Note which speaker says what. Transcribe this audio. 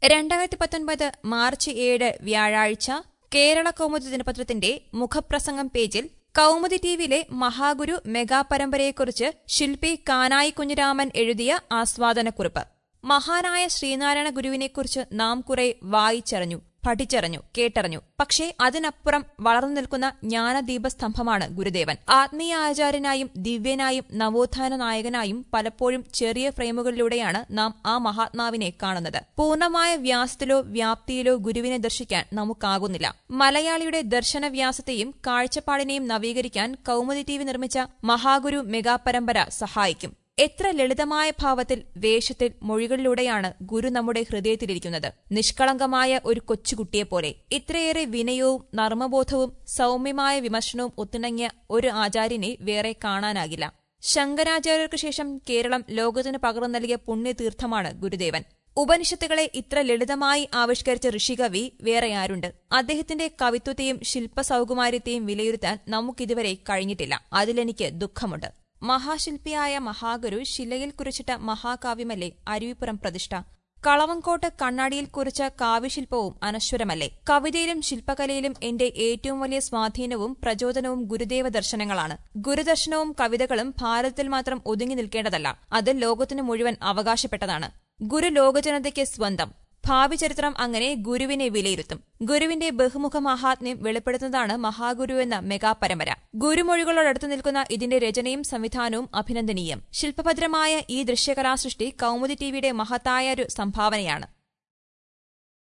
Speaker 1: രണ്ടായിരത്തി പത്തൊൻപത് മാർച്ച് ഏഴ് വ്യാഴാഴ്ച കേരള കൗമുദി ദിനപത്രത്തിന്റെ മുഖപ്രസംഗം പേജിൽ കൗമുദി ടിവിയിലെ മഹാഗുരു മെഗാ പരമ്പരയെക്കുറിച്ച് ശില്പി കാനായി കുഞ്ഞിരാമൻ എഴുതിയ ആസ്വാദനക്കുറിപ്പ് മഹാനായ ശ്രീനാരായണ ഗുരുവിനെക്കുറിച്ച് നാം കുറെ വായിച്ചറിഞ്ഞു പഠിച്ചറിഞ്ഞു കേട്ടറിഞ്ഞു പക്ഷേ അതിനപ്പുറം വളർന്നു നിൽക്കുന്ന ജ്ഞാനദീപസ്തംഭമാണ് ഗുരുദേവൻ ആത്മീയ ആചാര്യനായും ദിവ്യനായും നവോത്ഥാന നായകനായും പലപ്പോഴും ചെറിയ ഫ്രെയിമുകളിലൂടെയാണ് നാം ആ മഹാത്മാവിനെ കാണുന്നത് പൂർണ്ണമായ വ്യാസത്തിലോ വ്യാപ്തിയിലോ ഗുരുവിനെ ദർശിക്കാൻ നമുക്കാകുന്നില്ല മലയാളിയുടെ ദർശനവ്യാസത്തെയും കാഴ്ചപ്പാടിനെയും നവീകരിക്കാൻ കൌമുദി ടി വി നിർമ്മിച്ച മഹാഗുരു മെഗാ പരമ്പര സഹായിക്കും എത്ര ലളിതമായ ഭാവത്തിൽ വേഷത്തിൽ മൊഴികളിലൂടെയാണ് ഗുരു നമ്മുടെ ഹൃദയത്തിലിരിക്കുന്നത് നിഷ്കളങ്കമായ ഒരു കൊച്ചുകുട്ടിയെപ്പോലെ ഇത്രയേറെ വിനയവും നർമ്മബോധവും സൗമ്യമായ വിമർശനവും ഒത്തിണങ്ങിയ ഒരു ആചാര്യനെ വേറെ കാണാനാകില്ല ശങ്കരാചാര്യർക്ക് ശേഷം കേരളം ലോകത്തിന് പകർന്നു നൽകിയ പുണ്യതീർത്ഥമാണ് ഗുരുദേവൻ ഉപനിഷത്തുകളെ ഇത്ര ലളിതമായി ആവിഷ്കരിച്ച ഋഷികവി വേറെ ആരുണ്ട് അദ്ദേഹത്തിന്റെ കവിത്വത്തെയും ശില്പസൗകുമാര്യത്തെയും വിലയിരുത്താൻ നമുക്കിതുവരെ കഴിഞ്ഞിട്ടില്ല അതിലെനിക്ക് ദുഃഖമുണ്ട് മഹാശില്പിയായ മഹാഗുരു ശിലയിൽ കുറിച്ചിട്ട മഹാകാവ്യമല്ലേ അരുവിപ്പുറം പ്രതിഷ്ഠ കളവങ്കോട്ട് കണ്ണാടിയിൽ കുറിച്ച കാവ്യശില്പവും അനശ്വരമല്ലേ കവിതയിലും ശില്പകലയിലും എന്റെ ഏറ്റവും വലിയ സ്വാധീനവും പ്രചോദനവും ഗുരുദേവ ദർശനങ്ങളാണ് ഗുരുദർശനവും കവിതകളും ഭാരതത്തിൽ മാത്രം ഒതുങ്ങി നിൽക്കേണ്ടതല്ല അത് ലോകത്തിനു മുഴുവൻ അവകാശപ്പെട്ടതാണ് ഗുരു ലോകജനതയ്ക്ക് സ്വന്തം ഭാവി ചരിത്രം അങ്ങനെ ഗുരുവിനെ വിലയിരുത്തും ഗുരുവിന്റെ ബഹുമുഖ മഹാത്മ്യം വെളിപ്പെടുത്തുന്നതാണ് മഹാഗുരു എന്ന മെഗാ പരമ്പര ഗുരുമൊഴികളോടടുത്ത് നിൽക്കുന്ന ഇതിന്റെ രചനയും സംവിധാനവും അഭിനന്ദനീയം ശില്പഭദ്രമായ ഈ ദൃശ്യകലാസൃഷ്ടി കൌമുദി ടിവിയുടെ മഹത്തായ ഒരു സംഭാവനയാണ്